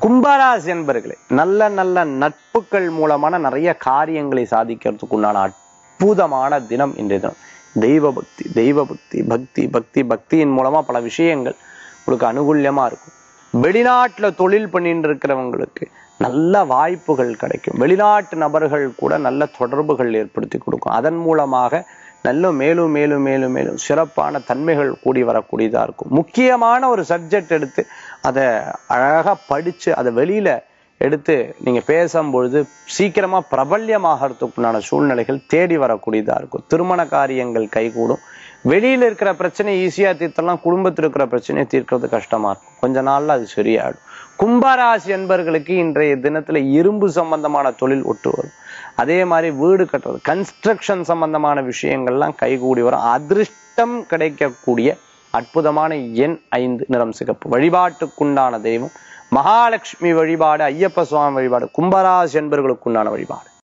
கும்பராசி என்பர்களே நல்ல நல்ல நட்புகள் மூலமான நிறைய காரியங்களை சாதிக்கிறதுக்கு உண்டான அற்புதமான தினம் இன்றைய தினம் தெய்வ பக்தி தெய்வ பக்தி பக்தி பக்தி பக்தியின் மூலமா பல விஷயங்கள் உங்களுக்கு அனுகூல்யமா இருக்கும் வெளிநாட்டுல தொழில் பண்ணிட்டு இருக்கிறவங்களுக்கு நல்ல வாய்ப்புகள் கிடைக்கும் வெளிநாட்டு நபர்கள் கூட நல்ல தொடர்புகள் ஏற்படுத்தி கொடுக்கும் அதன் மூலமாக நல்ல மேலும் மேலும் மேலும் மேலும் சிறப்பான தன்மைகள் கூடி வரக்கூடியதா இருக்கும் முக்கியமான ஒரு சப்ஜெக்ட் எடுத்து அதை அழகா படிச்சு அதை வெளியில எடுத்து நீங்க பேசும்பொழுது சீக்கிரமா பிரபல்யமாகறதுக்குண்டான சூழ்நிலைகள் தேடி வரக்கூடியதா இருக்கும் திருமண காரியங்கள் கைகூடும் வெளியில இருக்கிற பிரச்சனை ஈஸியா தீர்த்தலாம் குடும்பத்தில் இருக்கிற பிரச்சனையை தீர்க்கிறது கஷ்டமா இருக்கும் கொஞ்ச நாள்ல அது சரியாயிடும் கும்பராசி என்பர்களுக்கு இன்றைய தினத்துல இரும்பு சம்பந்தமான தொழில் ஒட்டு வரும் அதே மாதிரி வீடு கட்டுறது கன்ஸ்ட்ரக்ஷன் சம்பந்தமான விஷயங்கள்லாம் கைகூடி வரும் அதிர்ஷ்டம் கிடைக்கக்கூடிய அற்புதமான எண் ஐந்து நிறம் சிகப்பு வழிபாட்டுக்குண்டான தெய்வம் மகாலட்சுமி வழிபாடு ஐயப்ப சுவாமி வழிபாடு கும்பராசி என்பர்களுக்குண்டான வழிபாடு